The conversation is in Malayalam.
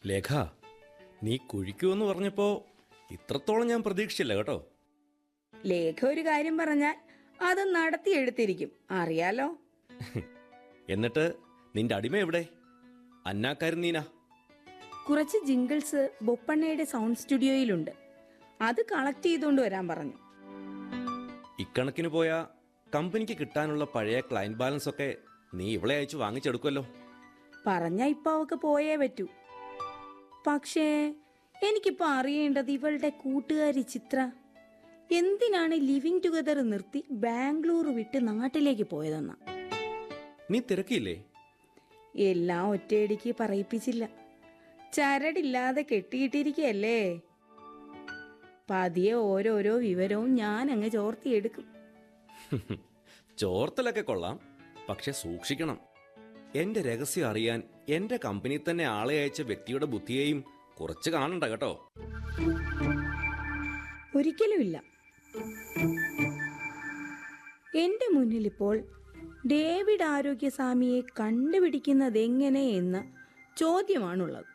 ലേഖ നീ കുഴിക്കുമെന്ന് പറഞ്ഞപ്പോ ഇത്രത്തോളം ഞാൻ പ്രതീക്ഷിച്ചില്ല കേട്ടോ ലേഖ ഒരു കാര്യം പറഞ്ഞാൽ അത് നടത്തിയെടുത്തിരിക്കും അറിയാലോ എന്നിട്ട് നിന്റെ അടിമ എവിടെ അന്നാക്കാരൻ നീന കുറച്ച് ജിങ്കിൾസ് ബൊപ്പണ്ണയുടെ സൗണ്ട് സ്റ്റുഡിയോയിലുണ്ട് അത് കളക്ട് ചെയ്തുകൊണ്ട് വരാൻ പറഞ്ഞു ഇക്കണക്കിന് പോയ കമ്പനിക്ക് കിട്ടാനുള്ള പഴയ ക്ലയന്റ് ബാലൻസ് ഒക്കെ നീ ഇവളെ അയച്ച് വാങ്ങിച്ചെടുക്കുമല്ലോ പറഞ്ഞ ഇപ്പൊ അവക്ക് പോയേ പറ്റൂ പക്ഷേ എനിക്കിപ്പോ അറിയേണ്ടത് ഇവളുടെ കൂട്ടുകാരി ചിത്ര എന്തിനാണ് ലിവിങ് ടുഗദർ നിർത്തി ബാംഗ്ലൂർ വിട്ട് നാട്ടിലേക്ക് പോയതെന്ന നീ തിരക്കിയില്ലേ എല്ലാം ഒറ്റയടിക്ക് പറയിപ്പിച്ചില്ല ചരടില്ലാതെ കെട്ടിയിട്ടിരിക്കയല്ലേ പതിയെ ഓരോരോ വിവരവും ഞാൻ അങ്ങ് ചോർത്തിയെടുക്കും ചോർത്തലൊക്കെ കൊള്ളാം പക്ഷെ സൂക്ഷിക്കണം എന്റെ രഹസ്യം അറിയാൻ എന്റെ കമ്പനി തന്നെ ആളെ അയച്ച വ്യക്തിയുടെ ബുദ്ധിയെയും കുറച്ച് കാണണ്ട കേട്ടോ ഒരിക്കലുമില്ല എന്റെ മുന്നിൽ ഇപ്പോൾ ഡേവിഡ് ആരോഗ്യസ്വാമിയെ കണ്ടുപിടിക്കുന്നത് എങ്ങനെ എന്ന ചോദ്യമാണുള്ളത്